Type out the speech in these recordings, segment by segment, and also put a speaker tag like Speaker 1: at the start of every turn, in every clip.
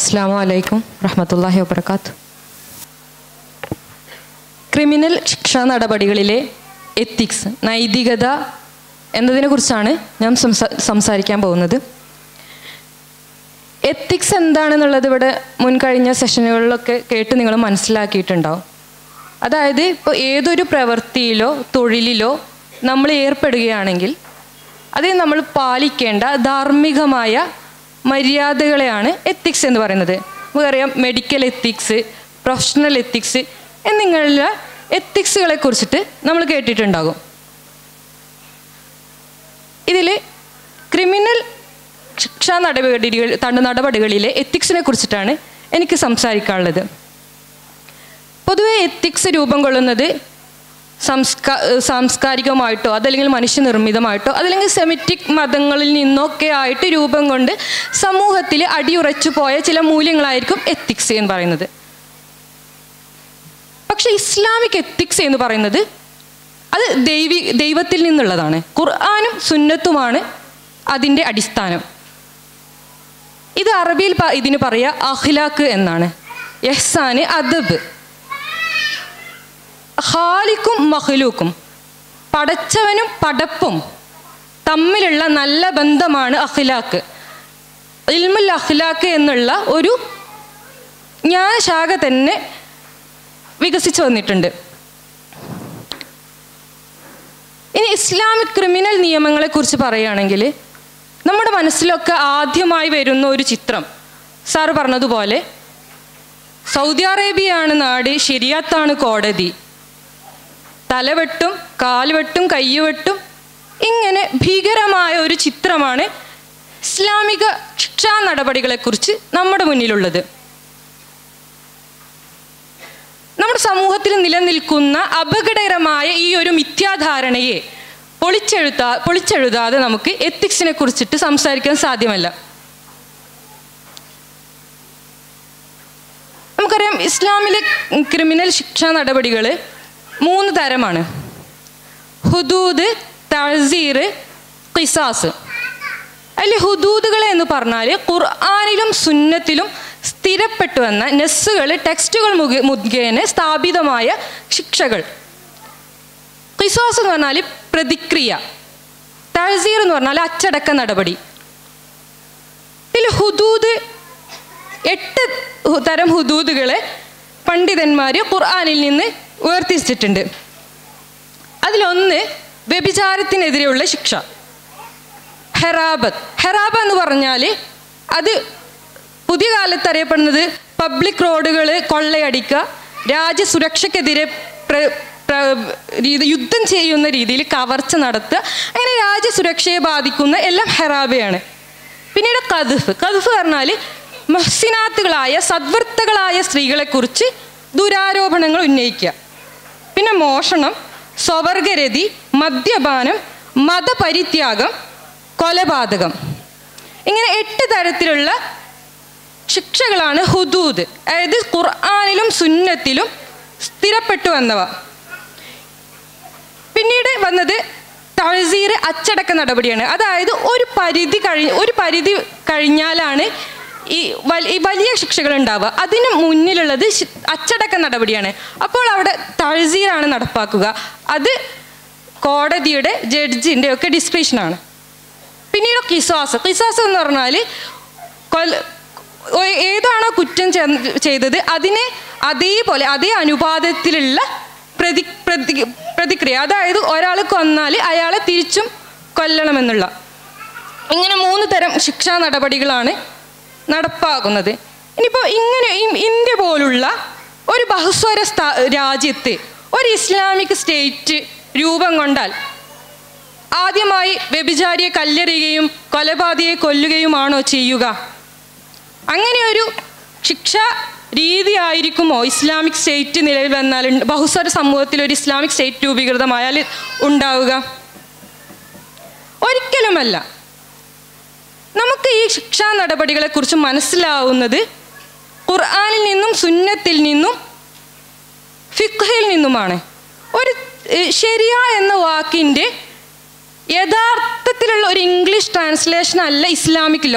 Speaker 1: അസ്സാം വലൈക്കും വറഹമത്തല്ലാഹി വാബർക്കാത്തു ക്രിമിനൽ ശിക്ഷാ നടപടികളിലെ എത്തിക്സ് നൈതികത എന്നതിനെക്കുറിച്ചാണ് ഞാൻ സംസാ സംസാരിക്കാൻ പോകുന്നത് എത്തിക്സ് എന്താണെന്നുള്ളത് ഇവിടെ മുൻകഴിഞ്ഞ സെഷനുകളിലൊക്കെ കേട്ട് നിങ്ങൾ മനസ്സിലാക്കിയിട്ടുണ്ടാവും അതായത് ഇപ്പോൾ ഏതൊരു പ്രവൃത്തിയിലോ തൊഴിലിലോ നമ്മൾ ഏർപ്പെടുകയാണെങ്കിൽ അതിൽ നമ്മൾ പാലിക്കേണ്ട ധാർമ്മികമായ മര്യാദകളെയാണ് എത്തിക്സ് എന്ന് പറയുന്നത് നമുക്കറിയാം മെഡിക്കൽ എത്തിക്സ് പ്രൊഫഷണൽ എത്തിക്സ് എന്നിങ്ങനെയുള്ള എത്തിക്സുകളെ കുറിച്ചിട്ട് നമ്മൾ കേട്ടിട്ടുണ്ടാകും ഇതിൽ ക്രിമിനൽ ശിക്ഷാ നടപടികൾ തണ്ട നടപടികളിലെ എത്തിക്സിനെ കുറിച്ചിട്ടാണ് എനിക്ക് സംസാരിക്കാനുള്ളത് പൊതുവെ എത്തിക്സ് രൂപം കൊള്ളുന്നത് സംസ്കാ സാംസ്കാരികമായിട്ടോ അതല്ലെങ്കിൽ മനുഷ്യനിർമ്മിതമായിട്ടോ അതല്ലെങ്കിൽ സെമിറ്റിക് മതങ്ങളിൽ നിന്നൊക്കെ ആയിട്ട് രൂപം കൊണ്ട് സമൂഹത്തിൽ അടിയുറച്ചു പോയ ചില മൂല്യങ്ങളായിരിക്കും എത്തിക്സ് എന്ന് പറയുന്നത് പക്ഷെ ഇസ്ലാമിക് എത്തിക്സ് എന്ന് പറയുന്നത് അത് ദൈവി ദൈവത്തിൽ നിന്നുള്ളതാണ് ഖുർആാനും സുന്നത്തുമാണ് അതിൻ്റെ അടിസ്ഥാനം ഇത് അറബിയിൽ പ- ഇതിന് പറയുക അഖ്ലാഖ് എന്നാണ് യഹ്സാന് അദബ് ഖാലിക്കും മഹ്ലൂക്കും പടച്ചവനും പടപ്പും തമ്മിലുള്ള നല്ല ബന്ധമാണ് അഖ്ലാഖ് ഇൽമുൽ അഖ്ലാഖ് എന്നുള്ള ഒരു ജ്ഞാനശാഖ തന്നെ വികസിച്ചു വന്നിട്ടുണ്ട് ഇനി ഇസ്ലാമിക് ക്രിമിനൽ നിയമങ്ങളെ കുറിച്ച് പറയുകയാണെങ്കിൽ നമ്മുടെ മനസ്സിലൊക്കെ ആദ്യമായി വരുന്ന ഒരു ചിത്രം സാറ് പറഞ്ഞതുപോലെ സൗദി അറേബ്യയാണ് നാട് ശരിയാത്താണ് കോടതി തലവെട്ടും കാൽവെട്ടും കയ്യുവെട്ടും ഇങ്ങനെ ഭീകരമായ ഒരു ചിത്രമാണ് ഇസ്ലാമിക ശിക്ഷാ നടപടികളെക്കുറിച്ച് നമ്മുടെ മുന്നിലുള്ളത് നമ്മുടെ സമൂഹത്തിൽ നിലനിൽക്കുന്ന അപകടകരമായ ഈ ഒരു മിഥ്യാധാരണയെ പൊളിച്ചെഴുത്താ പൊളിച്ചെഴുതാതെ നമുക്ക് എത്തിക്സിനെ കുറിച്ചിട്ട് സംസാരിക്കാൻ സാധ്യമല്ല നമുക്കറിയാം ഇസ്ലാമിലെ ക്രിമിനൽ ശിക്ഷാ നടപടികൾ മൂന്ന് തരമാണ് ഹുദൂദ് തഴസീർ ഖിസാസ് അതിൽ ഹുദൂദുകൾ എന്ന് പറഞ്ഞാൽ ഖുർആാനിലും സുന്നത്തിലും സ്ഥിരപ്പെട്ടു വന്ന നെസ്സുകൾ ടെക്സ്റ്റുകൾ മുഖ മുഖേന സ്ഥാപിതമായ ശിക്ഷകൾ ഖിസാസ് എന്ന് പറഞ്ഞാൽ പ്രതിക്രിയ തഴസീർ എന്ന് പറഞ്ഞാൽ അച്ചടക്ക നടപടി ഇതിൽ ഹുദൂദ് എട്ട് ഹു- തരം ഹുദൂദുകളെ പണ്ഡിതന്മാർ ഖുർആാനിൽ നിന്ന് വേർതിരിച്ചിട്ടുണ്ട് അതിലൊന്ന് വ്യഭിചാരത്തിനെതിരെയുള്ള ശിക്ഷ ഹെറാബത്ത് ഹെറാബ എന്ന് പറഞ്ഞാൽ അത് പുതിയ കാലത്ത് അറിയപ്പെടുന്നത് പബ്ലിക് റോഡുകൾ കൊള്ളയടിക്കുക രാജ്യസുരക്ഷയ്ക്കെതിരെ പ്ര പ്ര- രീതി യുദ്ധം ചെയ്യുന്ന രീതിയിൽ കവർച്ച നടത്തുക അങ്ങനെ രാജ്യസുരക്ഷയെ ബാധിക്കുന്ന എല്ലാം ഹെറാബയാണ് പിന്നീട് കതുഫ് കതുഫ് പറഞ്ഞാൽ മഹ്സിനാത്തുകളായ സദ്വൃത്തകളായ സ്ത്രീകളെക്കുറിച്ച് ദുരാരോപണങ്ങൾ ഉന്നയിക്കുക പിന്നെ മോഷണം സ്വവർഗരതി മദ്യപാനം മതപരിത്യാഗം കൊലപാതകം ഇങ്ങനെ എട്ട് തരത്തിലുള്ള ശിക്ഷകളാണ് ഹുദൂദ് അതായത് ഖുർആാനിലും സുന്നത്തിലും സ്ഥിരപ്പെട്ടു വന്നവ പിന്നീട് വന്നത് തഴസീർ അച്ചടക്ക നടപടിയാണ് അതായത് ഒരു പരിധി കഴി ഒരു പരിധി കഴിഞ്ഞാലാണ് ഈ വലി- ഈ വലിയ ശിക്ഷകൾ ഉണ്ടാവുക അതിന് മുന്നിലുള്ളത് ശി- അച്ചടക്ക നടപടിയാണ് അപ്പോൾ അവിടെ തഴസീറാണ് നടപ്പാക്കുക അത് കോടതിയുടെ ജഡ്ജിൻ്റെ ഒക്കെ ഡിസ്ക്രിപ്ഷനാണ് പിന്നീട് കിസാസ് കിസാസ് എന്ന് പറഞ്ഞാൽ കൊല ഒ- ഏതാണോ കുറ്റം ചെ- ചെയ്തത് അതിനെ അതേപോലെ അതേ അനുപാതത്തിലുള്ള പ്രതി പ്രതി പ്രതിക്രിയ അതായത് ഒരാൾ കൊന്നാൽ അയാളെ തിരിച്ചും കൊല്ലണമെന്നുള്ള ഇങ്ങനെ മൂന്ന് തരം ശിക്ഷാ നടപടികളാണ് നടപ്പാക്കുന്നത് ഇനിയിപ്പോൾ ഇങ്ങനെ ഇ- ഇന്ത്യ പോലുള്ള ഒരു ബഹുസ്വര സ്ഥാ- രാജ്യത്ത് ഒരു ഇസ്ലാമിക് സ്റ്റേറ്റ് രൂപം കൊണ്ടാൽ ആദ്യമായി വ്യഭിചാരിയെ കല്ലെറിയുകയും കൊലപാതകയെ കൊല്ലുകയുമാണോ ചെയ്യുക അങ്ങനെ ഒരു ശിക്ഷാ രീതി ആയിരിക്കുമോ ഇസ്ലാമിക് സ്റ്റേറ്റ് നിലവിൽ വന്നാൽ ഉണ്ട്- ബഹുസ്വര സമൂഹത്തിൽ ഒരു ഇസ്ലാമിക് സ്റ്റേറ്റ് രൂപീകൃതമായാൽ ഉണ്ടാവുക ഒരിക്കലുമല്ല നമുക്ക് ഈ ശിക്ഷാ നടപടികളെക്കുറിച്ച് മനസ്സിലാവുന്നത് ഖുർആാനിൽ നിന്നും സുന്നത്തിൽ നിന്നും ഫിഖ്ഹിൽ നിന്നുമാണ് ഒരു ഏഹ്, ശരിയ എന്ന വാക്കിൻ്റെ യഥാർത്ഥത്തിലുള്ള ഒരു ഇംഗ്ലീഷ് ട്രാൻസ്ലേഷൻ അല്ല ഇസ്ലാമിക് ലോ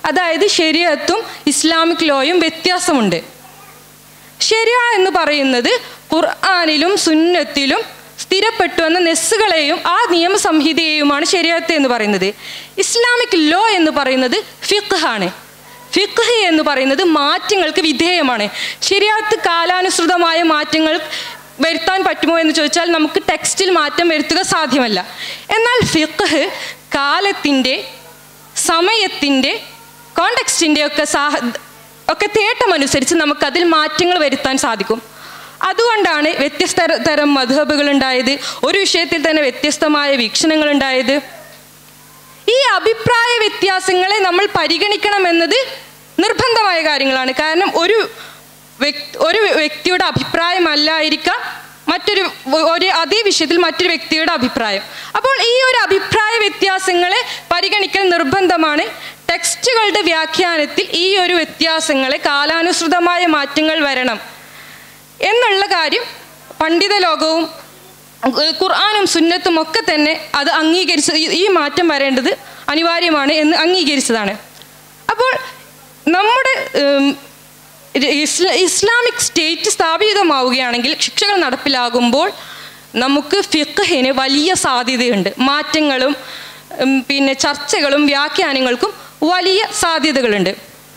Speaker 1: അതായത് ശരിയത്തും ഇസ്ലാമിക് ലോയും വ്യത്യാസമുണ്ട് ശരിയ എന്ന് പറയുന്നത് ഖുർആാനിലും സുന്നത്തിലും സ്ഥിരപ്പെട്ടു എന്ന നെസ്സുകളെയും ആ നിയമസംഹിതയെയുമാണ് ശരിയത്ത് എന്ന് പറയുന്നത് ഇസ്ലാമിക് ലോ എന്ന് പറയുന്നത് ഫിഖ് ആണ് ഫിഖ് എന്ന് പറയുന്നത് മാറ്റങ്ങൾക്ക് വിധേയമാണ് ശരിയാത്ത് കാലാനുസൃതമായ മാറ്റങ്ങൾ വരുത്താൻ പറ്റുമോ എന്ന് ചോദിച്ചാൽ നമുക്ക് ടെക്സ്റ്റിൽ മാറ്റം വരുത്തുക സാധ്യമല്ല എന്നാൽ ഫിഖ് കാലത്തിൻ്റെ സമയത്തിൻ്റെ കോണ്ടെക്സ്റ്റിൻ്റെ ഒക്കെ സാഹ ഒക്കെ തേട്ടമനുസരിച്ച് നമുക്കതിൽ മാറ്റങ്ങൾ വരുത്താൻ സാധിക്കും അതുകൊണ്ടാണ് വ്യത്യസ്ത തരം മധുഹബുകൾ ഉണ്ടായത് ഒരു വിഷയത്തിൽ തന്നെ വ്യത്യസ്തമായ വീക്ഷണങ്ങൾ ഉണ്ടായത് ഈ അഭിപ്രായ വ്യത്യാസങ്ങളെ നമ്മൾ പരിഗണിക്കണമെന്നത് നിർബന്ധമായ കാര്യങ്ങളാണ് കാരണം ഒരു വ്യക്തി ഒരു വ്യക്തിയുടെ അഭിപ്രായമല്ലായിരിക്കാം മറ്റൊരു ഒരു അതേ വിഷയത്തിൽ മറ്റൊരു വ്യക്തിയുടെ അഭിപ്രായം അപ്പോൾ ഈ ഒരു അഭിപ്രായ വ്യത്യാസങ്ങളെ പരിഗണിക്കൽ നിർബന്ധമാണ് ടെക്സ്റ്റുകളുടെ വ്യാഖ്യാനത്തിൽ ഈ ഒരു വ്യത്യാസങ്ങളെ കാലാനുസൃതമായ മാറ്റങ്ങൾ വരണം എന്നുള്ള കാര്യം പണ്ഡിത ലോകവും ഏഹ് ഖുർആാനും സുന്നത്തും ഒക്കെ തന്നെ അത് അംഗീകരിച്ച് ഈ- ഈ മാറ്റം വരേണ്ടത് അനിവാര്യമാണ് എന്ന് അംഗീകരിച്ചതാണ് അപ്പോൾ നമ്മുടെ ഉം, ഇത് ഇസ്ല- ഇസ്ലാമിക് സ്റ്റേറ്റ് സ്ഥാപിതമാവുകയാണെങ്കിൽ ശിക്ഷകൾ നടപ്പിലാകുമ്പോൾ നമുക്ക് ഫിഖഹിന് വലിയ സാധ്യതയുണ്ട് മാറ്റങ്ങളും ഉം, പിന്നെ ചർച്ചകളും വ്യാഖ്യാനങ്ങൾക്കും വലിയ സാധ്യതകളുണ്ട്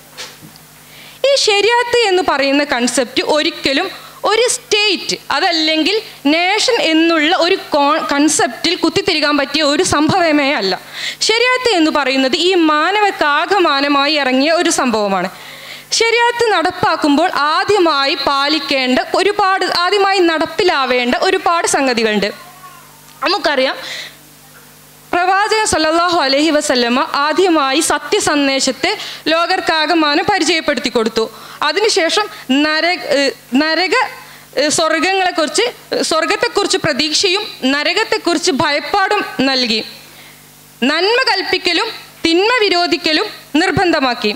Speaker 1: ഈ ശരിയാത്ത് എന്ന് പറയുന്ന കൺസെപ്റ്റ് ഒരിക്കലും ഒരു സ്റ്റേറ്റ് അതല്ലെങ്കിൽ നേഷൻ എന്നുള്ള ഒരു കൺസെപ്റ്റിൽ കുത്തിത്തിരിക്കാൻ പറ്റിയ ഒരു സംഭവമേ അല്ല ശരിയാത്ത് എന്ന് പറയുന്നത് ഈ മാനവക്കാകമാനമായി ഇറങ്ങിയ ഒരു സംഭവമാണ് ശരിയാത്ത് നടപ്പാക്കുമ്പോൾ ആദ്യമായി പാലിക്കേണ്ട ഒരുപാട് ആദ്യമായി നടപ്പിലാവേണ്ട ഒരുപാട് സംഗതികളുണ്ട് നമുക്കറിയാം പ്രവാചകൻ സല്ലല്ലാഹു അലൈഹി വസല്ലമ ആദ്യമായി സത്യസന്ദേശത്തെ ലോകർക്കാകമാനം പരിചയപ്പെടുത്തി കൊടുത്തു അതിനുശേഷം നര ഏഹ് നരക ഏഹ് സ്വർഗങ്ങളെക്കുറിച്ച് സ്വർഗത്തെക്കുറിച്ച് പ്രതീക്ഷയും നരകത്തെക്കുറിച്ച് ഭയപ്പാടും നൽകി നന്മ കൽപ്പിക്കലും തിന്മ വിരോധിക്കലും നിർബന്ധമാക്കി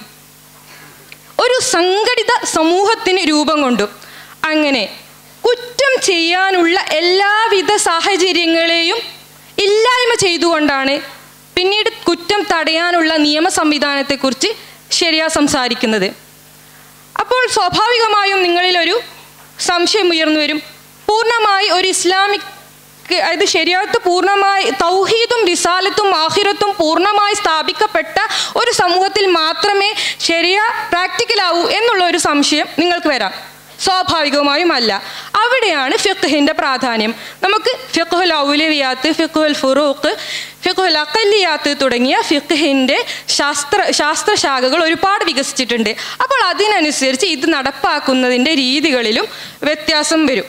Speaker 1: ഒരു സംഘടിത സമൂഹത്തിന് രൂപം കൊണ്ടു അങ്ങനെ കുറ്റം ചെയ്യാനുള്ള എല്ലാവിധ സാഹചര്യങ്ങളെയും ഇല്ലായ്മ ചെയ്തുകൊണ്ടാണ് പിന്നീട് കുറ്റം തടയാനുള്ള നിയമ സംവിധാനത്തെക്കുറിച്ച് ശരിയാ സംസാരിക്കുന്നത് അപ്പോൾ സ്വാഭാവികമായും നിങ്ങളിലൊരു സംശയം ഉയർന്നു വരും പൂർണ്ണമായി ഒരു ഇസ്ലാമിക് അതായത് ശരിയാത്ത് പൂർണ്ണമായി തൗഹീദും റിസാലത്തും ആഹിറത്തും പൂർണ്ണമായി സ്ഥാപിക്കപ്പെട്ട ഒരു സമൂഹത്തിൽ മാത്രമേ ശരിയ പ്രാക്ടിക്കലാവൂ എന്നുള്ള ഒരു സംശയം നിങ്ങൾക്ക് വരാം സ്വാഭാവികമായും അല്ല അവിടെയാണ് ഫിഖ്ഹിൻ്റെ പ്രാധാന്യം നമുക്ക് ഫിഖുൽ ഔലവിയാത്ത് ഫിഖുൽ ഫുറൂഖ് ഫിഖുൽ അക്കല്ലിയാത്ത് തുടങ്ങിയ ഫിഖ്ഹിൻ്റെ ശാസ്ത്ര ശാസ്ത്രശാഖകൾ ഒരുപാട് വികസിച്ചിട്ടുണ്ട് അപ്പോൾ അതിനനുസരിച്ച് ഇത് നടപ്പാക്കുന്നതിൻ്റെ രീതികളിലും വ്യത്യാസം വരും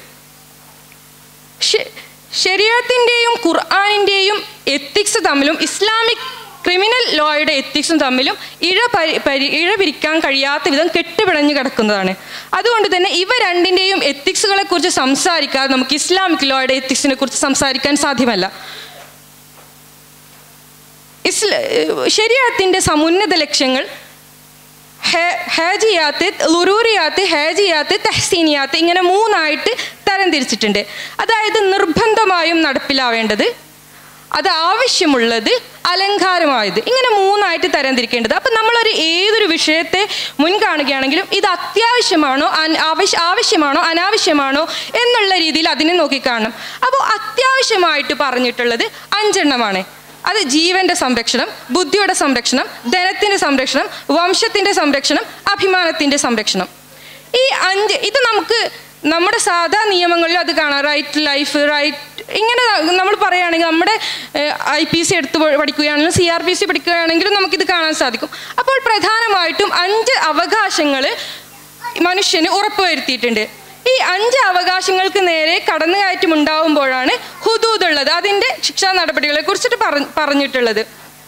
Speaker 1: ശ- ശരീരത്തിൻ്റെയും ഖുർആാനിൻ്റെയും എത്തിക്സ് തമ്മിലും ഇസ്ലാമിക് ക്രിമിനൽ ലോയുടെ എത്തിക്സും തമ്മിലും ഇഴ പരി പരി ഇഴ പിരിക്കാൻ കഴിയാത്ത വിധം കെട്ടുപിണഞ്ഞു കിടക്കുന്നതാണ് അതുകൊണ്ട് തന്നെ ഇവ രണ്ടിൻ്റെയും എത്തിക്സുകളെ കുറിച്ച് സംസാരിക്കാതെ നമുക്ക് ഇസ്ലാമിക് ലോയുടെ എത്തിക്സിനെ കുറിച്ച് സംസാരിക്കാൻ സാധ്യമല്ല ഇസ്ല ശരീരത്തിൻ്റെ സമുന്നത ലക്ഷ്യങ്ങൾ ഹേ- ഹാജിയാത്ത് ലുറൂറിയാത്ത് ഹാജിയാത്ത് തെഹ്സീനിയാത്ത് ഇങ്ങനെ മൂന്നായിട്ട് തരംതിരിച്ചിട്ടുണ്ട് അതായത് നിർബന്ധമായും നടപ്പിലാവേണ്ടത് അത് ആവശ്യമുള്ളത് അലങ്കാരമായത് ഇങ്ങനെ മൂന്നായിട്ട് തരംതിരിക്കേണ്ടത് അപ്പം നമ്മളൊരു ഏതൊരു വിഷയത്തെ മുൻകാണുകയാണെങ്കിലും ഇത് അത്യാവശ്യമാണോ അൻ- ആവശ്യ ആവശ്യമാണോ അനാവശ്യമാണോ എന്നുള്ള രീതിയിൽ അതിനെ നോക്കിക്കാണണം അപ്പോൾ അത്യാവശ്യമായിട്ട് പറഞ്ഞിട്ടുള്ളത് അഞ്ചെണ്ണമാണ് അത് ജീവന്റെ സംരക്ഷണം ബുദ്ധിയുടെ സംരക്ഷണം ധനത്തിന്റെ സംരക്ഷണം വംശത്തിന്റെ സംരക്ഷണം അഭിമാനത്തിന്റെ സംരക്ഷണം ഈ അഞ്ച് ഇത് നമുക്ക് നമ്മുടെ സാധാ നിയമങ്ങളിൽ അത് കാണാം റൈറ്റ് ലൈഫ് റൈറ്റ് ഇങ്ങനെ നമ്മൾ പറയുകയാണെങ്കിൽ നമ്മുടെ ഐ പി സി എടുത്ത് പ- പഠിക്കുകയാണെങ്കിലും സി ആർ പി സി പഠിക്കുകയാണെങ്കിലും നമുക്കിത് കാണാൻ സാധിക്കും അപ്പോൾ പ്രധാനമായിട്ടും അഞ്ച് അവകാശങ്ങൾ മനുഷ്യന് ഉറപ്പുവരുത്തിയിട്ടുണ്ട് ഈ അഞ്ച് അവകാശങ്ങൾക്ക് നേരെ കടന്നുകയറ്റം ഉണ്ടാവുമ്പോഴാണ് ഹുദൂദ് ഉള്ളത് അതിൻ്റെ ശിക്ഷാ നടപടികളെ കുറിച്ചിട്ട് പറ- പറഞ്ഞിട്ടുള്ളത്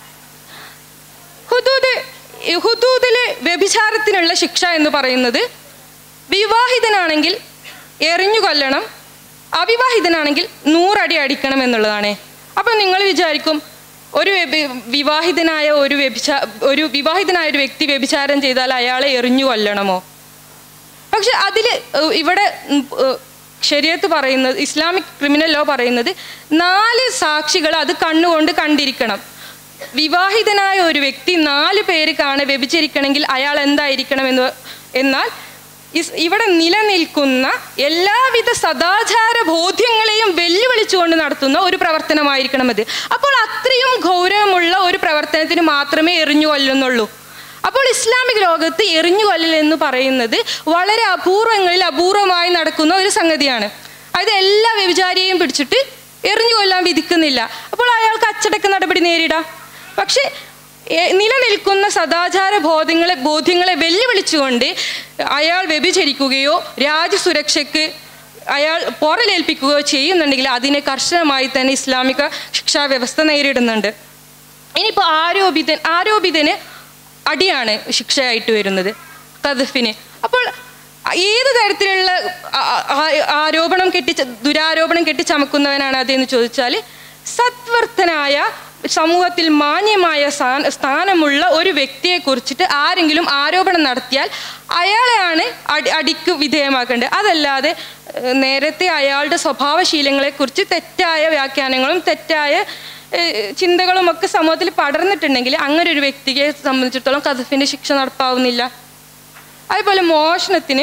Speaker 1: ഹുദൂദ് ഈ ഹുദൂദിലെ വ്യഭിചാരത്തിനുള്ള ശിക്ഷ എന്ന് പറയുന്നത് വിവാഹിതനാണെങ്കിൽ എറിഞ്ഞു കൊല്ലണം അവിവാഹിതനാണെങ്കിൽ നൂറടി അടിക്കണം എന്നുള്ളതാണ് അപ്പം നിങ്ങൾ വിചാരിക്കും ഒരു വ്യഭി- വിവാഹിതനായ ഒരു വ്യഭിചാ ഒരു വിവാഹിതനായ ഒരു വ്യക്തി വ്യഭിചാരം ചെയ്താൽ അയാളെ എറിഞ്ഞു കൊല്ലണമോ പക്ഷെ അതിൽ ഇവിടെ ഉം, ഏഹ്, ശരീരത്ത് പറയുന്നത് ഇസ്ലാമിക് ക്രിമിനൽ ലോ പറയുന്നത് നാല് സാക്ഷികൾ അത് കണ്ണുകൊണ്ട് കണ്ടിരിക്കണം വിവാഹിതനായ ഒരു വ്യക്തി നാല് പേര് കാണെ വ്യഭിചരിക്കണമെങ്കിൽ അയാൾ എന്തായിരിക്കണം എന്ന് എന്നാൽ ഇസ് ഇവിടെ നിലനിൽക്കുന്ന എല്ലാവിധ സദാചാര ബോധ്യങ്ങളെയും വെല്ലുവിളിച്ചുകൊണ്ട് നടത്തുന്ന ഒരു പ്രവർത്തനമായിരിക്കണം അത് അപ്പോൾ അത്രയും ഗൗരവമുള്ള ഒരു പ്രവർത്തനത്തിന് മാത്രമേ എറിഞ്ഞു കൊല്ലുന്നുള്ളൂ അപ്പോൾ ഇസ്ലാമിക ലോകത്ത് എറിഞ്ഞു കൊല്ലൽ എന്ന് പറയുന്നത് വളരെ അപൂർവങ്ങളിൽ അപൂർവമായി നടക്കുന്ന ഒരു സംഗതിയാണ് അത് എല്ലാ വ്യഭിചാരിയെയും പിടിച്ചിട്ട് എറിഞ്ഞു കൊല്ലാൻ വിധിക്കുന്നില്ല അപ്പോൾ അയാൾക്ക് അച്ചടക്ക നടപടി നേരിടാം പക്ഷേ എ- നിലനിൽക്കുന്ന സദാചാര ബോധ്യങ്ങളെ ബോധ്യങ്ങളെ വെല്ലുവിളിച്ചുകൊണ്ട് അയാൾ വ്യഭിചരിക്കുകയോ രാജ്യസുരക്ഷയ്ക്ക് അയാൾ പോറലേൽപ്പിക്കുകയോ ചെയ്യുന്നുണ്ടെങ്കിൽ അതിനെ കർശനമായി തന്നെ ഇസ്ലാമിക ശിക്ഷാ വ്യവസ്ഥ നേരിടുന്നുണ്ട് ഇനിയിപ്പോൾ ആരോപിതൻ ആരോപിതന് അടിയാണ് ശിക്ഷയായിട്ട് വരുന്നത് കദഫിന് അപ്പോൾ ഏത് തരത്തിലുള്ള ആ- ആ- ആരോപണം കെട്ടി ദുരാരോപണം കെട്ടിച്ചമക്കുന്നവനാണ് അതെന്ന് ചോദിച്ചാൽ സത്വർത്ഥനായ സമൂഹത്തിൽ മാന്യമായ സ്ഥാന- സ്ഥാനമുള്ള ഒരു വ്യക്തിയെ കുറിച്ചിട്ട് ആരെങ്കിലും ആരോപണം നടത്തിയാൽ അയാളെയാണ് അടി അടിക്ക് വിധേയമാക്കേണ്ടത് അതല്ലാതെ ഏഹ്, നേരത്തെ അയാളുടെ സ്വഭാവശീലങ്ങളെക്കുറിച്ച് തെറ്റായ വ്യാഖ്യാനങ്ങളും തെറ്റായ ഏഹ്, ചിന്തകളും ഒക്കെ സമൂഹത്തിൽ പടർന്നിട്ടുണ്ടെങ്കിൽ അങ്ങനെ ഒരു വ്യക്തിയെ സംബന്ധിച്ചിടത്തോളം കഥഫിന്റെ ശിക്ഷ നടപ്പാവുന്നില്ല അതുപോലെ മോഷണത്തിന്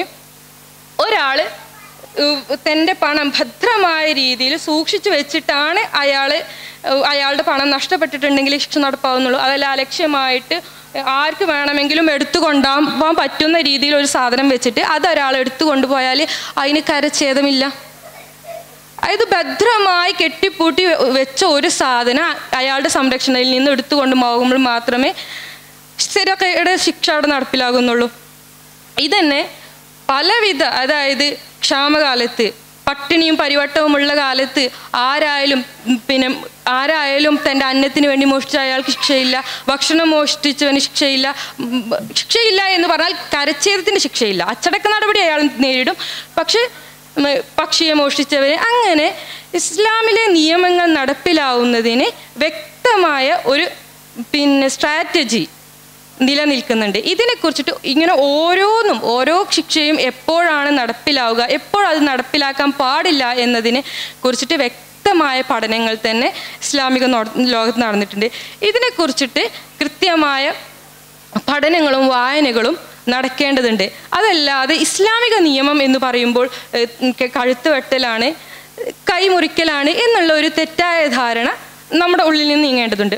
Speaker 1: ഒരാൾ തൻ്റെ പണം ഭദ്രമായ രീതിയിൽ സൂക്ഷിച്ചു വെച്ചിട്ടാണ് അയാൾ അയാളുടെ പണം നഷ്ടപ്പെട്ടിട്ടുണ്ടെങ്കിൽ ശിക്ഷ നടപ്പാവുന്നുള്ളൂ അതല്ല അലക്ഷ്യമായിട്ട് ആർക്ക് വേണമെങ്കിലും എടുത്തു കൊണ്ടുപോകാൻ പറ്റുന്ന രീതിയിൽ ഒരു സാധനം വെച്ചിട്ട് അതൊരാൾ എടുത്തു കൊണ്ടുപോയാൽ അതിന് കരച്ഛേദമില്ല അതായത് ഭദ്രമായി കെട്ടിപ്പൂട്ടി വെ- വെച്ച ഒരു സാധനം അയാളുടെ സംരക്ഷണയിൽ നിന്ന് എടുത്തുകൊണ്ട് പോകുമ്പോൾ മാത്രമേ സ്ഥിരയുടെ ശിക്ഷ അവിടെ നടപ്പിലാകുന്നുള്ളൂ ഇതന്നെ പലവിധ അതായത് ക്ഷാമകാലത്ത് പട്ടിണിയും പരിവട്ടവുമുള്ള കാലത്ത് ആരായാലും ഉം, പിന്നെ ആരായാലും തൻ്റെ അന്നത്തിന് വേണ്ടി മോഷ്ടിച്ച അയാൾക്ക് ശിക്ഷയില്ല ഭക്ഷണം മോഷ്ടിച്ചവന് ശിക്ഷയില്ല ഉം, ബ- ശിക്ഷയില്ല എന്ന് പറഞ്ഞാൽ കരച്ഛേദത്തിന് ശിക്ഷയില്ല അച്ചടക്ക നടപടി അയാൾ നേരിടും പക്ഷേ ഉം, പക്ഷിയെ മോഷ്ടിച്ചവന് അങ്ങനെ ഇസ്ലാമിലെ നിയമങ്ങൾ നടപ്പിലാവുന്നതിന് വ്യക്തമായ ഒരു പിന്നെ സ്ട്രാറ്റജി നിലനിൽക്കുന്നുണ്ട് ഇതിനെക്കുറിച്ചിട്ട് ഇങ്ങനെ ഓരോന്നും ഓരോ ശിക്ഷയും എപ്പോഴാണ് നടപ്പിലാവുക എപ്പോൾ അത് നടപ്പിലാക്കാൻ പാടില്ല എന്നതിനെ കുറിച്ചിട്ട് വ്യക്തമായ പഠനങ്ങൾ തന്നെ ഇസ്ലാമിക നോ- ലോകത്ത് നടന്നിട്ടുണ്ട് ഇതിനെക്കുറിച്ചിട്ട് കൃത്യമായ പഠനങ്ങളും വായനകളും നടക്കേണ്ടതുണ്ട് അതല്ലാതെ ഇസ്ലാമിക നിയമം എന്ന് പറയുമ്പോൾ ഏഹ്, ക- കഴുത്ത് വെട്ടലാണ് കൈമുറിക്കലാണ് എന്നുള്ള ഒരു തെറ്റായ ധാരണ നമ്മുടെ ഉള്ളിൽ നിന്ന് നീങ്ങേണ്ടതുണ്ട്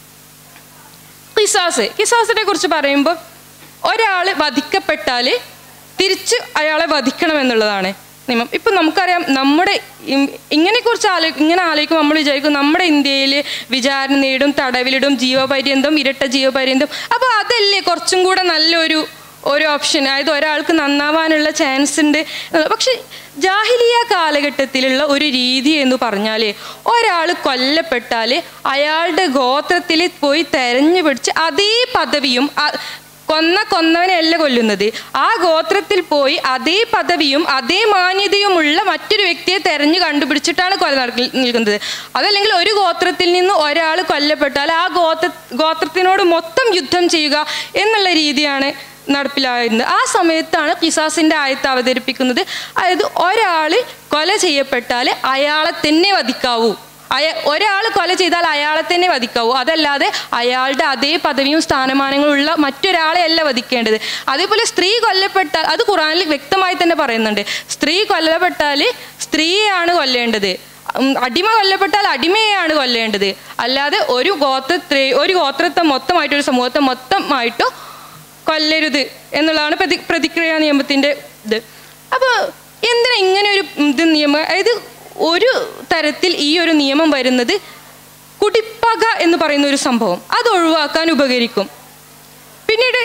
Speaker 1: കിസാസ് കിസാസിനെ കുറിച്ച് പറയുമ്പോൾ ഒരാൾ വധിക്കപ്പെട്ടാൽ തിരിച്ച് അയാളെ വധിക്കണം എന്നുള്ളതാണ് നിയമം ഇപ്പം നമുക്കറിയാം നമ്മുടെ ഇം- ഇങ്ങനെക്കുറിച്ച് ആലോ ഇങ്ങനെ ആലോചിക്കുമ്പോൾ നമ്മൾ വിചാരിക്കും നമ്മുടെ ഇന്ത്യയിൽ വിചാരണ നേടും തടവിലിടും ജീവപര്യന്തം ഇരട്ട ജീവപര്യന്തം അപ്പോൾ അതല്ലേ കുറച്ചും കൂടെ നല്ലൊരു ഒരു ഓപ്ഷൻ അതായത് ഒരാൾക്ക് നന്നാവാനുള്ള ചാൻസ് ഉണ്ട് എന്നുള്ളത്. പക്ഷെ ജാഹിലിയ കാലഘട്ടത്തിലുള്ള ഒരു രീതി എന്ന് പറഞ്ഞാൽ ഒരാൾ കൊല്ലപ്പെട്ടാൽ അയാളുടെ ഗോത്രത്തിൽ പോയി തെരഞ്ഞു പിടിച്ച് അതേ പദവിയും ആ- കൊന്ന കൊന്നവനെയല്ല കൊല്ലുന്നത് ആ ഗോത്രത്തിൽ പോയി അതേ പദവിയും അതേ മാന്യതയുമുള്ള മറ്റൊരു വ്യക്തിയെ തെരഞ്ഞു കണ്ടുപിടിച്ചിട്ടാണ് കൊല നടക്കി നിൽക്കുന്നത് അതല്ലെങ്കിൽ ഒരു ഗോത്രത്തിൽ നിന്ന് ഒരാൾ കൊല്ലപ്പെട്ടാൽ ആ ഗോത്ര ഗോത്രത്തിനോട് മൊത്തം യുദ്ധം ചെയ്യുക എന്നുള്ള രീതിയാണ് നടപ്പിലായിരുന്നത് ആ സമയത്താണ് കിസാസിന്റെ ആയത്ത് അവതരിപ്പിക്കുന്നത് അതായത് ഒരാൾ കൊല ചെയ്യപ്പെട്ടാൽ അയാളെ തന്നെ വധിക്കാവൂ അയ ഒരാൾ കൊല ചെയ്താൽ അയാളെ തന്നെ വധിക്കാവൂ അതല്ലാതെ അയാളുടെ അതേ പദവിയും സ്ഥാനമാനങ്ങളും ഉള്ള മറ്റൊരാളെ അല്ല വധിക്കേണ്ടത് അതേപോലെ സ്ത്രീ കൊല്ലപ്പെട്ടാൽ അത് ഖുറാനിൽ വ്യക്തമായി തന്നെ പറയുന്നുണ്ട് സ്ത്രീ കൊല്ലപ്പെട്ടാൽ സ്ത്രീയെയാണ് കൊല്ലേണ്ടത് ഉം, അടിമ കൊല്ലപ്പെട്ടാൽ അടിമയെയാണ് കൊല്ലേണ്ടത് അല്ലാതെ ഒരു ഗോത്രത്തെ ഒരു ഗോത്രത്തെ മൊത്തമായിട്ട് ഒരു സമൂഹത്തെ മൊത്തമായിട്ടോ കൊല്ലരുത് എന്നുള്ളതാണ് പ്രതി പ്രതിക്രിയാ നിയമത്തിൻ്റെ ഇത് അപ്പോൾ എന്തിനാ ഇങ്ങനെ ഒരു ഇത് നിയമം അതായത് ഒരു തരത്തിൽ ഈ ഒരു നിയമം വരുന്നത് കുടിപ്പക എന്ന് പറയുന്ന ഒരു സംഭവം അത് ഒഴിവാക്കാൻ ഉപകരിക്കും പിന്നീട്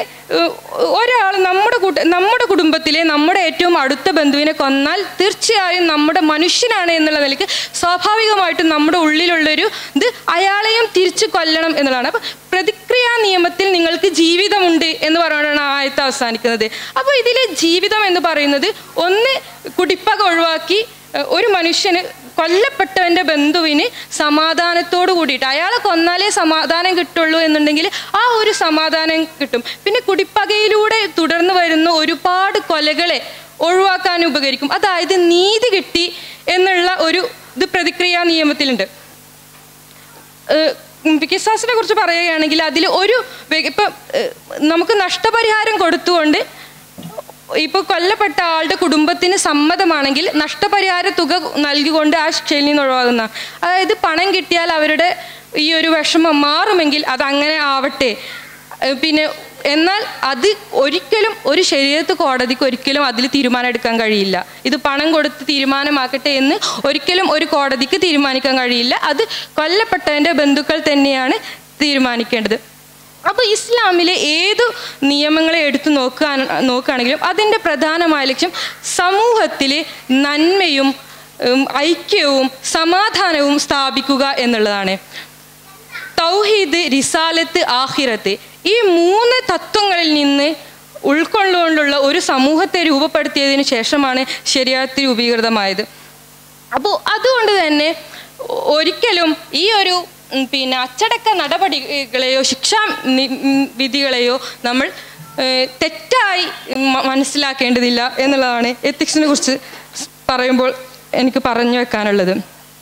Speaker 1: ഒരാൾ നമ്മുടെ കൂട്ട നമ്മുടെ കുടുംബത്തിലെ നമ്മുടെ ഏറ്റവും അടുത്ത ബന്ധുവിനെ കൊന്നാൽ തീർച്ചയായും നമ്മുടെ മനുഷ്യനാണ് എന്നുള്ള നിലയ്ക്ക് സ്വാഭാവികമായിട്ടും നമ്മുടെ ഉള്ളിലുള്ളൊരു ഇത് അയാളെയും തിരിച്ചു കൊല്ലണം എന്നുള്ളതാണ് അപ്പം പ്രതിക്രിയാ നിയമത്തിൽ നിങ്ങൾക്ക് ജീവിതമുണ്ട് എന്ന് പറഞ്ഞാണ് ആയത്ത് അവസാനിക്കുന്നത് അപ്പോൾ ഇതിലെ ജീവിതം എന്ന് പറയുന്നത് ഒന്ന് കുടിപ്പക ഒഴിവാക്കി ഏഹ്, ഒരു മനുഷ്യന് കൊല്ലപ്പെട്ടവന്റെ ബന്ധുവിന് സമാധാനത്തോട് കൂടിയിട്ട് അയാളെ കൊന്നാലേ സമാധാനം കിട്ടുള്ളൂ എന്നുണ്ടെങ്കിൽ ആ ഒരു സമാധാനം കിട്ടും പിന്നെ കുടിപ്പകയിലൂടെ തുടർന്ന് വരുന്ന ഒരുപാട് കൊലകളെ ഒഴിവാക്കാൻ ഉപകരിക്കും അതായത് നീതി കിട്ടി എന്നുള്ള ഒരു ഇത് പ്രതിക്രിയാ നിയമത്തിലുണ്ട് ഏഹ് കിസാസിനെ കുറിച്ച് പറയുകയാണെങ്കിൽ അതിൽ ഒരു വ്യ- ഇപ്പം ഏഹ്, നമുക്ക് നഷ്ടപരിഹാരം കൊടുത്തുകൊണ്ട് ഇപ്പോൾ കൊല്ലപ്പെട്ട ആളുടെ കുടുംബത്തിന് സമ്മതമാണെങ്കിൽ നഷ്ടപരിഹാര തുക നൽകിക്കൊണ്ട് ആ ശിക്ഷയിൽ നിന്ന് ഒഴിവാകുന്ന അതായത് പണം കിട്ടിയാൽ അവരുടെ ഈ ഒരു വിഷമം മാറുമെങ്കിൽ അത് അങ്ങനെ ആവട്ടെ ഏഹ് പിന്നെ എന്നാൽ അത് ഒരിക്കലും ഒരു ശരീരത്ത് കോടതിക്ക് ഒരിക്കലും അതിൽ തീരുമാനം എടുക്കാൻ കഴിയില്ല ഇത് പണം കൊടുത്ത് തീരുമാനമാക്കട്ടെ എന്ന് ഒരിക്കലും ഒരു കോടതിക്ക് തീരുമാനിക്കാൻ കഴിയില്ല അത് കൊല്ലപ്പെട്ടവൻ്റെ ബന്ധുക്കൾ തന്നെയാണ് തീരുമാനിക്കേണ്ടത് അപ്പോൾ ഇസ്ലാമിലെ ഏതു നിയമങ്ങളെ എടുത്തു നോക്കാൻ നോക്കുകയാണെങ്കിലും അതിൻ്റെ പ്രധാനമായ ലക്ഷ്യം സമൂഹത്തിലെ നന്മയും ഉം, ഐക്യവും സമാധാനവും സ്ഥാപിക്കുക എന്നുള്ളതാണ് തൗഹീദ് റിസാലത്ത് ആഹിറത്ത് ഈ മൂന്ന് തത്വങ്ങളിൽ നിന്ന് ഉൾക്കൊണ്ടുകൊണ്ടുള്ള ഒരു സമൂഹത്തെ രൂപപ്പെടുത്തിയതിനു ശേഷമാണ് ശരിയാത്ത് രൂപീകൃതമായത് അപ്പോൾ അതുകൊണ്ട് തന്നെ ഒരിക്കലും ഈ ഒരു ഉം, പിന്നെ അച്ചടക്ക നടപടികളെയോ ശിക്ഷാ നി- ഉം, വിധികളെയോ നമ്മൾ ഏഹ്, തെറ്റായി മ- മനസ്സിലാക്കേണ്ടതില്ല എന്നുള്ളതാണ് എത്തിക്സിനെ കുറിച്ച് പറയുമ്പോൾ എനിക്ക് പറഞ്ഞു വെക്കാനുള്ളത്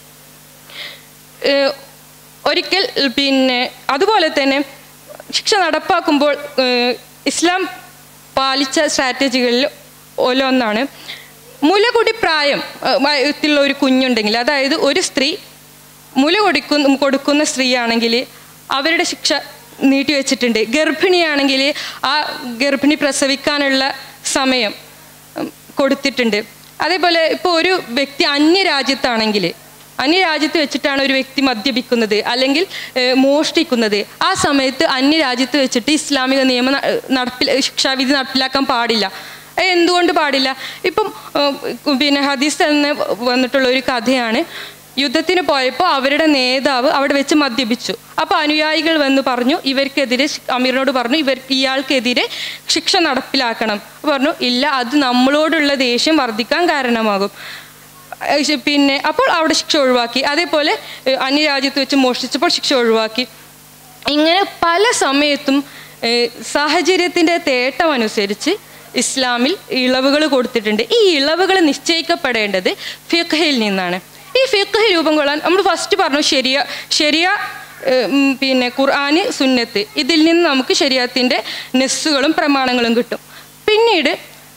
Speaker 1: ഏഹ് ഒരിക്കൽ പിന്നെ അതുപോലെ തന്നെ ശിക്ഷ നടപ്പാക്കുമ്പോൾ ഏഹ് ഇസ്ലാം പാലിച്ച സ്ട്രാറ്റജികളിൽ ഓരോന്നാണ് മുലകുടി പ്രായം ഏഹ് വയത്തിലുള്ള ഒരു കുഞ്ഞുണ്ടെങ്കിൽ അതായത് ഒരു സ്ത്രീ മുല കൊടുക്കുന്ന കൊടുക്കുന്ന സ്ത്രീയാണെങ്കിൽ അവരുടെ ശിക്ഷ നീട്ടിവെച്ചിട്ടുണ്ട് ഗർഭിണിയാണെങ്കിൽ ആ ഗർഭിണി പ്രസവിക്കാനുള്ള സമയം ഉം, കൊടുത്തിട്ടുണ്ട് അതേപോലെ ഇപ്പോൾ ഒരു വ്യക്തി അന്യരാജ്യത്താണെങ്കിൽ അന്യരാജ്യത്ത് വെച്ചിട്ടാണ് ഒരു വ്യക്തി മദ്യപിക്കുന്നത് അല്ലെങ്കിൽ ഏഹ്, മോഷ്ടിക്കുന്നത് ആ സമയത്ത് അന്യരാജ്യത്ത് വെച്ചിട്ട് ഇസ്ലാമിക നിയമം ന- നടപ്പിൽ ശിക്ഷാവിധി നടപ്പിലാക്കാൻ പാടില്ല ഏഹ്, എന്തുകൊണ്ട് പാടില്ല ഇപ്പം ഏഹ്, പിന്നെ ഹദീസ് തന്നെ വന്നിട്ടുള്ള ഒരു കഥയാണ് യുദ്ധത്തിന് പോയപ്പോൾ അവരുടെ നേതാവ് അവിടെ വെച്ച് മദ്യപിച്ചു അപ്പോൾ അനുയായികൾ വന്ന് പറഞ്ഞു ഇവർക്കെതിരെ ശി- അമീറിനോട് പറഞ്ഞു ഇവർ ഇയാൾക്കെതിരെ ശിക്ഷ നടപ്പിലാക്കണം പറഞ്ഞു ഇല്ല അത് നമ്മളോടുള്ള ദേഷ്യം വർദ്ധിക്കാൻ കാരണമാകും ഏഹ് ശ- പിന്നെ അപ്പോൾ അവിടെ ശിക്ഷ ഒഴിവാക്കി അതേപോലെ ഏഹ് അന്യരാജ്യത്ത് വെച്ച് മോഷ്ടിച്ചപ്പോൾ ശിക്ഷ ഒഴിവാക്കി ഇങ്ങനെ പല സമയത്തും ഏഹ് സാഹചര്യത്തിൻ്റെ തേട്ടമനുസരിച്ച് ഇസ്ലാമിൽ ഇളവുകൾ കൊടുത്തിട്ടുണ്ട് ഈ ഇളവുകൾ നിശ്ചയിക്കപ്പെടേണ്ടത് ഫിഖഹിൽ നിന്നാണ് ഈ ഫിഖ് രൂപം കൊള്ളാൻ നമ്മൾ ഫസ്റ്റ് പറഞ്ഞു ശരിയ ശരിയ ഏഹ് ഉം പിന്നെ ഖുർആന് സുന്നത്ത് ഇതിൽ നിന്ന് നമുക്ക് ശരീരത്തിൻ്റെ നെസ്സുകളും പ്രമാണങ്ങളും കിട്ടും പിന്നീട്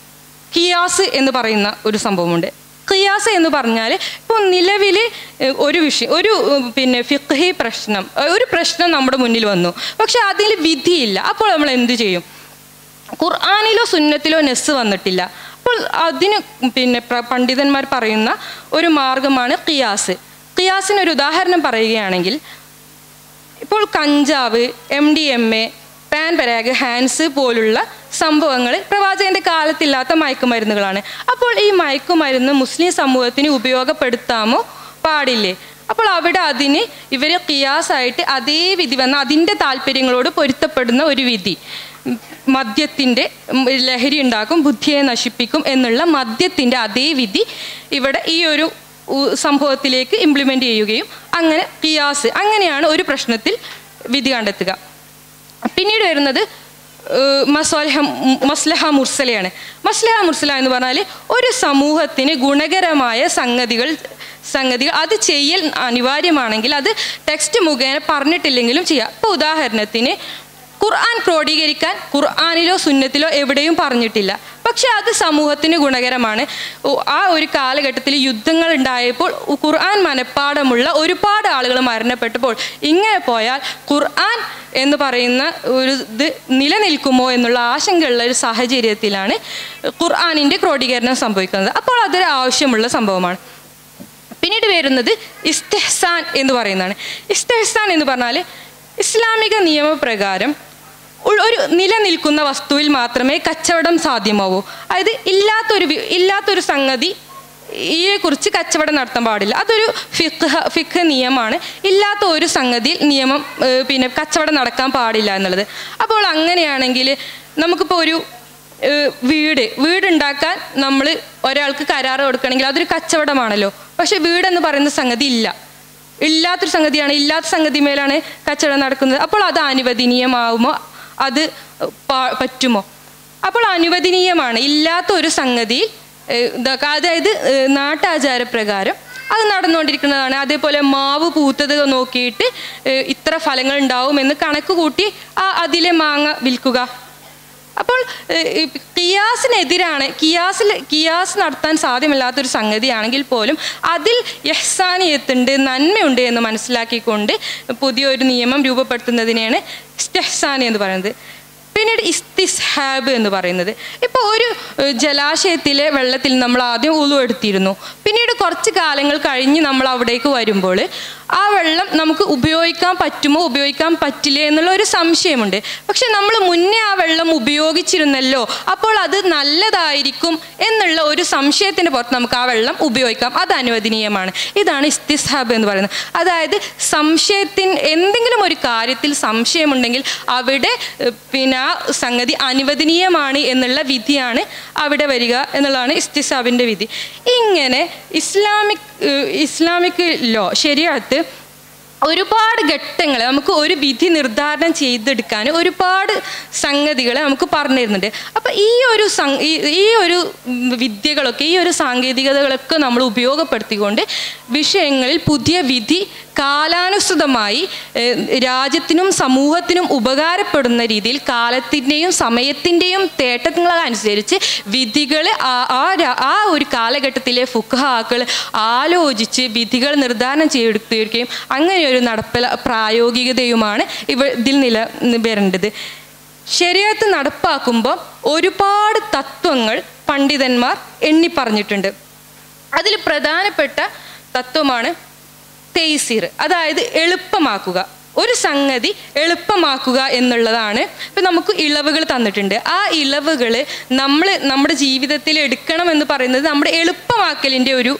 Speaker 1: കിയാസ് എന്ന് പറയുന്ന ഒരു സംഭവമുണ്ട് ഖിയാസ് എന്ന് പറഞ്ഞാൽ ഇപ്പോൾ നിലവിൽ ഒരു വിഷയം ഒരു ഉം, പിന്നെ ഫിഖ്ഹി പ്രശ്നം ഏഹ് ഒരു പ്രശ്നം നമ്മുടെ മുന്നിൽ വന്നു പക്ഷെ അതിൽ വിധിയില്ല അപ്പോൾ നമ്മൾ എന്ത് ചെയ്യും ഖുർആാനിലോ സുന്നത്തിലോ നെസ് വന്നിട്ടില്ല അപ്പോൾ അതിന് പിന്നെ പ്ര- പണ്ഡിതന്മാർ പറയുന്ന ഒരു മാർഗമാണ് ഖിയാസ് ഖിയാസിനൊരു ഉദാഹരണം പറയുകയാണെങ്കിൽ ഇപ്പോൾ കഞ്ചാവ് M D M A Pan Parag Hans പോലുള്ള സംഭവങ്ങൾ പ്രവാചകന്റെ കാലത്തില്ലാത്ത മയക്കുമരുന്നുകളാണ് അപ്പോൾ ഈ മയക്കുമരുന്ന് മുസ്ലിം സമൂഹത്തിന് ഉപയോഗപ്പെടുത്താമോ പാടില്ലേ അപ്പോൾ അവിടെ അതിന് ഇവർ കിയാസായിട്ട് അതേ വിധി വന്ന അതിൻ്റെ താല്പര്യങ്ങളോട് പൊരുത്തപ്പെടുന്ന ഒരു വിധി ഉം, മദ്യത്തിൻ്റെ ഉം, ലഹരി ഉണ്ടാക്കും ബുദ്ധിയെ നശിപ്പിക്കും എന്നുള്ള മദ്യത്തിൻ്റെ അതേ വിധി ഇവിടെ ഈ ഒരു ഉ- സംഭവത്തിലേക്ക് ഇംപ്ലിമെൻ്റ് ചെയ്യുകയും അങ്ങനെ കിയാസ് അങ്ങനെയാണ് ഒരു പ്രശ്നത്തിൽ വിധി കണ്ടെത്തുക പിന്നീട് വരുന്നത് ഏഹ്, മസ്വലഹ മസ്ലഹ മുർസലയാണ് മസ്ലഹ മുർസല എന്ന് പറഞ്ഞാൽ ഒരു സമൂഹത്തിന് ഗുണകരമായ സംഗതികൾ സംഗതികൾ അത് ചെയ്യൽ അനിവാര്യമാണെങ്കിൽ അത് ടെക്സ്റ്റ് മുഖേന പറഞ്ഞിട്ടില്ലെങ്കിലും ചെയ്യാം ഇപ്പോൾ ഉദാഹരണത്തിന് ഖുർആൻ ക്രോഡീകരിക്കാൻ ഖുർആാനിലോ സുന്നത്തിലോ എവിടെയും പറഞ്ഞിട്ടില്ല പക്ഷെ അത് സമൂഹത്തിന് ഗുണകരമാണ് ഓ, ആ ഒരു കാലഘട്ടത്തിൽ യുദ്ധങ്ങൾ ഉണ്ടായപ്പോൾ ഖുർആൻ മനഃപ്പാടമുള്ള ഒരുപാട് ആളുകൾ മരണപ്പെട്ടപ്പോൾ ഇങ്ങനെ പോയാൽ ഖുർആൻ എന്ന് പറയുന്ന ഒരു ഇത് നിലനിൽക്കുമോ എന്നുള്ള ആശങ്കയുള്ള ഒരു സാഹചര്യത്തിലാണ് ഖുർആാനിൻ്റെ ക്രോഡീകരണം സംഭവിക്കുന്നത് അപ്പോൾ അതൊരു ആവശ്യമുള്ള സംഭവമാണ് പിന്നീട് വരുന്നത് ഇസ്തെഹ്സാൻ എന്ന് പറയുന്നതാണ് ഇസ്തെഹ്സാൻ എന്ന് പറഞ്ഞാൽ ഇസ്ലാമിക നിയമപ്രകാരം ഉൾ- ഒരു നിലനിൽക്കുന്ന വസ്തുവിൽ മാത്രമേ കച്ചവടം സാധ്യമാവൂ അതായത് ഇല്ലാത്തൊരു വി- ഇല്ലാത്തൊരു സംഗതി കുറിച്ച് കച്ചവടം നടത്താൻ പാടില്ല അതൊരു ഫിഖ് ഫിഖ് നിയമമാണ് ഇല്ലാത്ത ഒരു സംഗതിയിൽ നിയമം ഏഹ്, പിന്നെ കച്ചവടം നടക്കാൻ പാടില്ല എന്നുള്ളത് അപ്പോൾ അങ്ങനെയാണെങ്കിൽ നമുക്കിപ്പോൾ ഒരു ഏഹ് വീട് വീടുണ്ടാക്കാൻ നമ്മൾ ഒരാൾക്ക് കരാറ് കൊടുക്കണമെങ്കിൽ അതൊരു കച്ചവടമാണല്ലോ പക്ഷെ വീടെന്ന് പറയുന്ന സംഗതി ഇല്ല ഇല്ലാത്തൊരു സംഗതിയാണ് ഇല്ലാത്ത സംഗതി മേലാണ് കച്ചവടം നടക്കുന്നത് അപ്പോൾ അത് അനുവദനീയമാവുമോ അത് പ- പറ്റുമോ അപ്പോൾ അനുവദനീയമാണ് ഇല്ലാത്ത ഒരു സംഗതിയിൽ ഏഹ്, ഇതാക്ക- അതായത് ഏഹ്, നാട്ടാചാരപ്രകാരം അത് നടന്നുകൊണ്ടിരിക്കുന്നതാണ് അതേപോലെ മാവ് പൂത്തത് നോക്കിയിട്ട് ഏഹ്, ഇത്ര ഫലങ്ങൾ ഉണ്ടാവുമെന്ന് കണക്ക് കൂട്ടി ആ അതിലെ മാങ്ങ വിൽക്കുക അപ്പോൾ ഏഹ്, ഈ കിയാസിനെതിരാണ് കിയാസിൽ കിയാസ് നടത്താൻ സാധ്യമല്ലാത്തൊരു സംഗതിയാണെങ്കിൽ പോലും അതിൽ യഹ്സാനിയത്തുണ്ട് നന്മയുണ്ട് എന്ന് മനസ്സിലാക്കിക്കൊണ്ട് പുതിയൊരു നിയമം രൂപപ്പെടുത്തുന്നതിനെയാണ് ഇസ്തെഹ്സാനി എന്ന് പറയുന്നത് പിന്നീട് ഇസ്തിസ്ഹാബ് എന്ന് പറയുന്നത് ഇപ്പോൾ ഒരു ഏഹ്, ജലാശയത്തിലെ വെള്ളത്തിൽ നമ്മൾ ആദ്യം ഉളു എടുത്തിരുന്നു പിന്നീട് കുറച്ച് കാലങ്ങൾ കഴിഞ്ഞ് നമ്മൾ അവിടേക്ക് വരുമ്പോൾ ആ വെള്ളം നമുക്ക് ഉപയോഗിക്കാൻ പറ്റുമോ ഉപയോഗിക്കാൻ പറ്റില്ലേ എന്നുള്ള ഒരു സംശയമുണ്ട് പക്ഷെ നമ്മൾ മുന്നേ ആ വെള്ളം ഉപയോഗിച്ചിരുന്നല്ലോ അപ്പോൾ അത് നല്ലതായിരിക്കും എന്നുള്ള ഒരു സംശയത്തിന് പുറത്ത് നമുക്ക് ആ വെള്ളം ഉപയോഗിക്കാം അത് അനുവദനീയമാണ് ഇതാണ് ഇസ്തിസ്ഹാബ് എന്ന് പറയുന്നത് അതായത് സംശയത്തിന് എന്തെങ്കിലും ഒരു കാര്യത്തിൽ സംശയമുണ്ടെങ്കിൽ അവിടെ ഏഹ്, പിന്നെ ആ സംഗതി അനുവദനീയമാണ് എന്നുള്ള വിധിയാണ് അവിടെ വരിക എന്നുള്ളതാണ് ഇസ്തിസാബിൻ്റെ വിധി ഇങ്ങനെ ഇസ്ലാമിക് ഏഹ്, ഇസ്ലാമിക് ലോ ശരിയത്ത് ഒരുപാട് ഘട്ടങ്ങൾ നമുക്ക് ഒരു വിധി നിർദ്ധാരണം ചെയ്തെടുക്കാൻ ഒരുപാട് സംഗതികൾ നമുക്ക് പറഞ്ഞു തരുന്നുണ്ട് അപ്പം ഈ ഒരു സം ഈ- ഈ ഒരു വിദ്യകളൊക്കെ ഈ ഒരു സാങ്കേതികതകളൊക്കെ നമ്മൾ ഉപയോഗപ്പെടുത്തിക്കൊണ്ട് വിഷയങ്ങളിൽ പുതിയ വിധി കാലാനുസൃതമായി ഏഹ്, രാജ്യത്തിനും സമൂഹത്തിനും ഉപകാരപ്പെടുന്ന രീതിയിൽ കാലത്തിൻ്റെയും സമയത്തിൻ്റെയും തേട്ടങ്ങളനുസരിച്ച് വിധികൾ ആ ആ രാ- ആ ഒരു കാലഘട്ടത്തിലെ ഫുഖാക്കൾ ആലോചിച്ച് വിധികൾ നിർദ്ധാരണം ചെയ്തെടുക്കുകയും അങ്ങനെ ഒരു നടപ്പില പ്രായോഗികതയുമാണ് ഇവ ഇതിൽ നില വരേണ്ടത് ശരിയത്ത് നടപ്പാക്കുമ്പോൾ ഒരുപാട് തത്വങ്ങൾ പണ്ഡിതന്മാർ എണ്ണി പറഞ്ഞിട്ടുണ്ട് അതിൽ പ്രധാനപ്പെട്ട തത്വമാണ് തെയ്സീർ അതായത് എളുപ്പമാക്കുക ഒരു സംഗതി എളുപ്പമാക്കുക എന്നുള്ളതാണ് ഇപ്പം നമുക്ക് ഇളവുകൾ തന്നിട്ടുണ്ട് ആ ഇളവുകൾ നമ്മൾ നമ്മുടെ ജീവിതത്തിൽ എടുക്കണം എന്ന് പറയുന്നത് നമ്മുടെ എളുപ്പമാക്കലിൻ്റെ ഒരു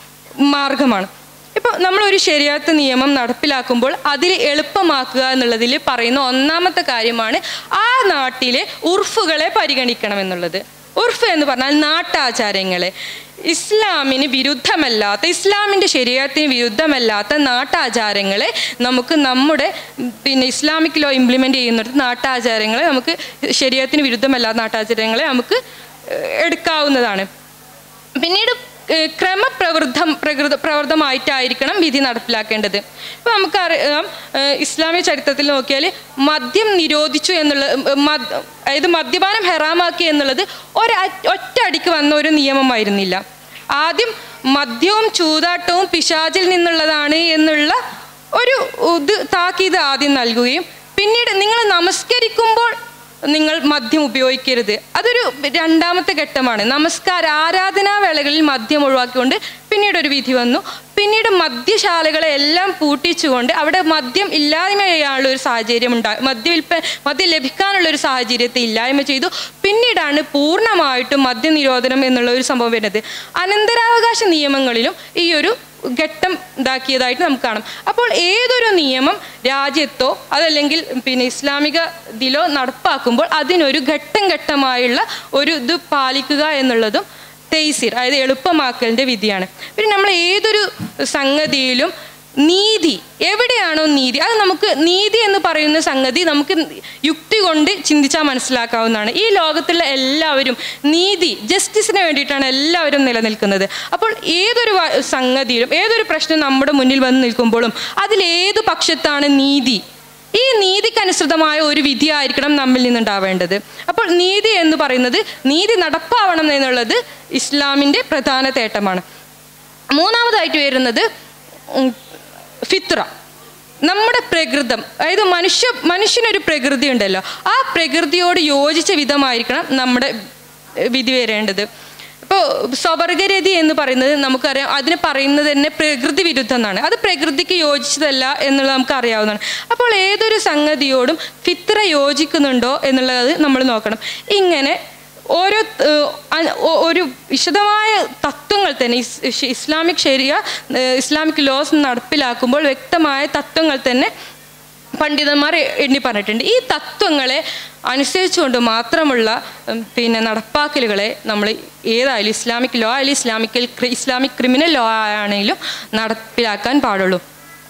Speaker 1: മാർഗമാണ് ഇപ്പോൾ നമ്മളൊരു ശരിയാത്ത നിയമം നടപ്പിലാക്കുമ്പോൾ അതിൽ എളുപ്പമാക്കുക എന്നുള്ളതിൽ പറയുന്ന ഒന്നാമത്തെ കാര്യമാണ് ആ നാട്ടിലെ ഉർഫുകളെ പരിഗണിക്കണം എന്നുള്ളത് ഉർഫ് എന്ന് പറഞ്ഞാൽ നാട്ടാചാരങ്ങളെ ഇസ്ലാമിന് വിരുദ്ധമല്ലാത്ത ഇസ്ലാമിൻ്റെ ശരീരത്തിന് വിരുദ്ധമല്ലാത്ത നാട്ടാചാരങ്ങളെ നമുക്ക് നമ്മുടെ ഉം, പിന്നെ ഇസ്ലാമിക് ലോ ഇംപ്ലിമെൻ്റ് ചെയ്യുന്നിടത്ത് നാട്ടാചാരങ്ങളെ നമുക്ക് ശരീരത്തിന് വിരുദ്ധമല്ലാത്ത നാട്ടാചാരങ്ങളെ നമുക്ക് ഏഹ്, എടുക്കാവുന്നതാണ് പിന്നീട് ഏഹ്, ക്രമപ്രവൃദ്ധം പ്രകൃത പ്രവൃത്തമായിട്ടായിരിക്കണം വിധി നടപ്പിലാക്കേണ്ടത് ഇപ്പം നമുക്കറിയാം ഏഹ്, ഇസ്ലാമിക ചരിത്രത്തിൽ നോക്കിയാൽ മദ്യം നിരോധിച്ചു എന്നുള്ള ഏഹ്, മദ് അതായത് മദ്യപാനം ഹെറാമാക്കി എന്നുള്ളത് ഒരു ഒറ്റ അടിക്ക് വന്ന ഒരു നിയമമായിരുന്നില്ല ആദ്യം മദ്യവും ചൂതാട്ടവും പിശാചിൽ നിന്നുള്ളതാണ് എന്നുള്ള ഒരു ഇത് താക്കീത് ആദ്യം നൽകുകയും പിന്നീട് നിങ്ങൾ നമസ്കരിക്കുമ്പോൾ നിങ്ങൾ മദ്യം ഉപയോഗിക്കരുത് അതൊരു രണ്ടാമത്തെ ഘട്ടമാണ് നമസ്കാര ആരാധനാ വേളകളിൽ മദ്യം ഒഴിവാക്കിക്കൊണ്ട് പിന്നീട് ഒരു വിധി വന്നു പിന്നീട് മദ്യശാലകളെ എല്ലാം പൂട്ടിച്ചുകൊണ്ട് അവിടെ മദ്യം ഇല്ലായ്മ ചെയ്യാനുള്ള ഒരു സാഹചര്യം ഉണ്ടായി മദ്യ വിൽപ്പ മദ്യം ലഭിക്കാനുള്ള ഒരു സാഹചര്യത്തെ ഇല്ലായ്മ ചെയ്തു പിന്നീടാണ് പൂർണ്ണമായിട്ടും മദ്യനിരോധനം എന്നുള്ള ഒരു സംഭവം വരുന്നത് അനന്തരാവകാശ നിയമങ്ങളിലും ഈ ഒരു ഘട്ടം ഇതാക്കിയതായിട്ട് നമുക്ക് കാണാം അപ്പോൾ ഏതൊരു നിയമം രാജ്യത്തോ അതല്ലെങ്കിൽ പിന്നെ ഇസ്ലാമിക ഇതിലോ നടപ്പാക്കുമ്പോൾ അതിനൊരു ഘട്ടം ഘട്ടമായുള്ള ഒരു ഇത് പാലിക്കുക എന്നുള്ളതും തെയ്സിർ അതായത് എളുപ്പമാക്കലിൻ്റെ വിധിയാണ് പിന്നെ നമ്മൾ ഏതൊരു സംഗതിയിലും നീതി എവിടെയാണോ നീതി അത് നമുക്ക് നീതി എന്ന് പറയുന്ന സംഗതി നമുക്ക് യുക്തി കൊണ്ട് ചിന്തിച്ചാൽ മനസ്സിലാക്കാവുന്നതാണ് ഈ ലോകത്തുള്ള എല്ലാവരും നീതി ജസ്റ്റിസിന് വേണ്ടിയിട്ടാണ് എല്ലാവരും നിലനിൽക്കുന്നത് അപ്പോൾ ഏതൊരു വ- സംഗതിയിലും ഏതൊരു പ്രശ്നം നമ്മുടെ മുന്നിൽ വന്ന് നിൽക്കുമ്പോഴും അതിലേത് പക്ഷത്താണ് നീതി ഈ നീതിക്കനുസൃതമായ ഒരു വിധിയായിരിക്കണം നമ്മിൽ നിന്നുണ്ടാവേണ്ടത് അപ്പോൾ നീതി എന്ന് പറയുന്നത് നീതി നടപ്പാവണം എന്നുള്ളത് ഇസ്ലാമിൻ്റെ പ്രധാന തേട്ടമാണ് മൂന്നാമതായിട്ട് വരുന്നത് ഉം, ഫിത്ര നമ്മുടെ പ്രകൃതം അതായത് മനുഷ്യ മനുഷ്യനൊരു പ്രകൃതി ഉണ്ടല്ലോ ആ പ്രകൃതിയോട് യോജിച്ച വിധമായിരിക്കണം നമ്മുടെ ഏഹ്, വിധി വരേണ്ടത് ഇപ്പോൾ സ്വവർഗരതി എന്ന് പറയുന്നത് നമുക്കറിയാം അതിന് പറയുന്നത് തന്നെ പ്രകൃതി വിരുദ്ധം എന്നാണ് അത് പ്രകൃതിക്ക് യോജിച്ചതല്ല എന്നുള്ളത് നമുക്ക് അറിയാവുന്നതാണ് അപ്പോൾ ഏതൊരു സംഗതിയോടും ഫിത്ര യോജിക്കുന്നുണ്ടോ എന്നുള്ളത് നമ്മൾ നോക്കണം ഇങ്ങനെ ഓരോ ഏഹ്, അ- ഒ- ഒരു വിശദമായ തത്വങ്ങൾ തന്നെ ഇസ്- ഇഷ്- ഇസ്ലാമിക് ശരിയ ഏഹ്, ഇസ്ലാമിക് ലോസ് നടപ്പിലാക്കുമ്പോൾ വ്യക്തമായ തത്വങ്ങൾ തന്നെ പണ്ഡിതന്മാർ എണ്ണി പറഞ്ഞിട്ടുണ്ട് ഈ തത്വങ്ങളെ അനുസരിച്ചുകൊണ്ട് മാത്രമുള്ള ഉം, പിന്നെ നടപ്പാക്കലുകളെ നമ്മൾ ഏതായാലും ഇസ്ലാമിക് ലോ ആയാലും ഇസ്ലാമിക്കൽ ഇസ്ലാമിക് ക്രിമിനൽ ലോ ആണെങ്കിലും നടപ്പിലാക്കാൻ പാടുള്ളൂ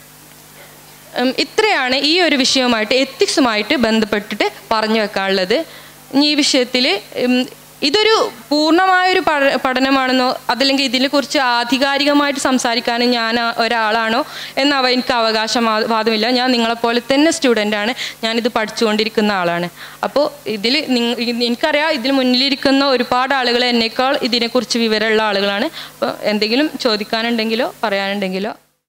Speaker 1: ഉം, ഇത്രയാണ് ഈ ഒരു വിഷയവുമായിട്ട് എത്തിക്സുമായിട്ട് ബന്ധപ്പെട്ടിട്ട് പറഞ്ഞു വെക്കാനുള്ളത് ഇനി ഈ വിഷയത്തിൽ ഇതൊരു പൂർണ്ണമായൊരു പഠ- പഠനമാണെന്നോ അതല്ലെങ്കിൽ ഇതിനെക്കുറിച്ച് ആധികാരികമായിട്ട് സംസാരിക്കാനും ഞാൻ ആ- ഒരാളാണോ എന്നവ എനിക്ക് അവകാശവാദമില്ല ഞാൻ നിങ്ങളെപ്പോലെ തന്നെ സ്റ്റുഡൻ്റാണ് ഞാനിത് പഠിച്ചുകൊണ്ടിരിക്കുന്ന ആളാണ് അപ്പോൾ ഇതിൽ എനിക്കറിയാം ഇതിൽ മുന്നിലിരിക്കുന്ന ഒരുപാട് ആളുകൾ എന്നേക്കാൾ ഇതിനെക്കുറിച്ച് വിവരമുള്ള ആളുകളാണ് അപ്പോൾ എന്തെങ്കിലും ചോദിക്കാനുണ്ടെങ്കിലോ പറയാനുണ്ടെങ്കിലോ